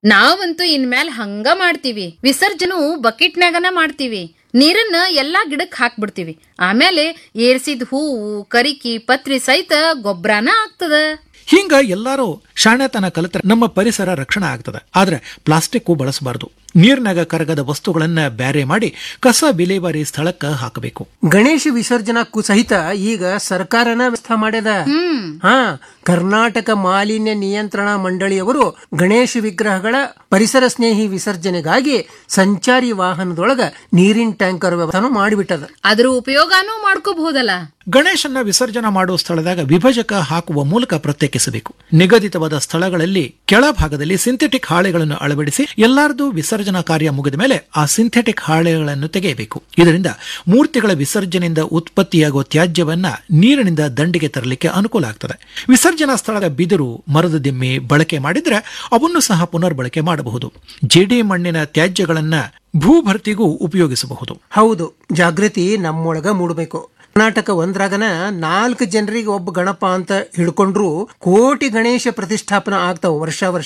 ನಾವಂತೂ ಇನ್ಮ್ಯಾಲ್ ಹಂಗ ಮಾಡ್ತೀವಿ ವಿಸರ್ಜನು ಬಕೆಟ್ನಾಗನ ಮಾಡ್ತೀವಿ ನೀರನ್ನ ಎಲ್ಲಾ ಗಿಡಕ್ ಹಾಕ್ಬಿಡ್ತೀವಿ ಆಮೇಲೆ ಏರ್ಸಿದ ಹೂವು ಕರಿಕಿ ಪತ್ರಿ ಸಹಿತ ಗೊಬ್ಬರನ ಆಗ್ತದ ಹಿಂಗ ಎಲ್ಲಾರು ಶಾಣೆತನ ಕಲಿತರೆ ನಮ್ಮ ಪರಿಸರ ರಕ್ಷಣೆ ಆಗ್ತದೆ ಆದ್ರೆ ಪ್ಲಾಸ್ಟಿಕ್ ಬಳಸಬಾರದು ನೀರ್ನಾಗ ಕರಗದ ವಸ್ತುಗಳನ್ನ ಬ್ಯಾರೆ ಮಾಡಿ ಕಸ ವಿಲೇವಾರಿ ಸ್ಥಳಕ್ಕ ಹಾಕಬೇಕು ಗಣೇಶ ವಿಸರ್ಜನಾಕ್ಕೂ ಸಹಿತ ಈಗ ಸರ್ಕಾರನ ವ್ಯವಸ್ಥೆ ಮಾಡ್ಯದ ಹಾ ಕರ್ನಾಟಕ ಮಾಲಿನ್ಯ ನಿಯಂತ್ರಣ ಮಂಡಳಿಯವರು ಗಣೇಶ ವಿಗ್ರಹಗಳ ಪರಿಸರ ಸ್ನೇಹಿ ವಿಸರ್ಜನೆಗಾಗಿ ಸಂಚಾರಿ ವಾಹನದೊಳಗ ನೀರಿನ ಟ್ಯಾಂಕರ್ ವ್ಯವಸ್ಥೆನೂ ಮಾಡಿಬಿಟ್ಟದ ಅದ್ರ ಉಪಯೋಗನೂ ಮಾಡ್ಕೋಬಹುದಲ್ಲ ಗಣೇಶನ ವಿಸರ್ಜನೆ ಮಾಡುವ ಸ್ಥಳದಾಗ ವಿಭಜಕ ಹಾಕುವ ಮೂಲಕ ಪ್ರತ್ಯೇಕಿಸಬೇಕು ನಿಗದಿತವಾದ ಸ್ಥಳಗಳಲ್ಲಿ ಕೆಳಭಾಗದಲ್ಲಿ ಸಿಂಥೆಟಿಕ್ ಹಾಳೆಗಳನ್ನು ಅಳವಡಿಸಿ ಎಲ್ಲಾರದು ವಿಸರ್ಜನಾ ಕಾರ್ಯ ಮುಗಿದ ಮೇಲೆ ಆ ಸಿಂಥೆಟಿಕ್ ಹಾಳೆಗಳನ್ನು ತೆಗೆಯಬೇಕು ಇದರಿಂದ ಮೂರ್ತಿಗಳ ವಿಸರ್ಜನೆಯಿಂದ ಉತ್ಪತ್ತಿಯಾಗುವ ತ್ಯಾಜ್ಯವನ್ನ ನೀರಿನಿಂದ ದಂಡಿಗೆ ತರಲಿಕ್ಕೆ ಅನುಕೂಲ ಆಗ್ತದೆ ವಿಸರ್ಜನಾ ಸ್ಥಳದ ಬಿದಿರು ಮರದ ದಿಮ್ಮಿ ಬಳಕೆ ಮಾಡಿದ್ರೆ ಅವನ್ನು ಸಹ ಪುನರ್ಬಳಕೆ ಮಾಡಬಹುದು ಜೇಡಿ ಮಣ್ಣಿನ ತ್ಯಾಜ್ಯಗಳನ್ನ ಭೂಭರ್ತಿಗೂ ಉಪಯೋಗಿಸಬಹುದು ಹೌದು ಜಾಗೃತಿ ನಮ್ಮೊಳಗ ಮೂಡಬೇಕು ಕರ್ನಾಟಕ ಒಂದ್ರಾಗನ ನಾಲ್ಕು ಜನರಿಗೆ ಒಬ್ಬ ಗಣಪ ಅಂತ ಹಿಡ್ಕೊಂಡ್ರು ಕೋಟಿ ಗಣೇಶ ಪ್ರತಿಷ್ಠಾಪನ ಆಗ್ತಾವ ವರ್ಷ ವರ್ಷ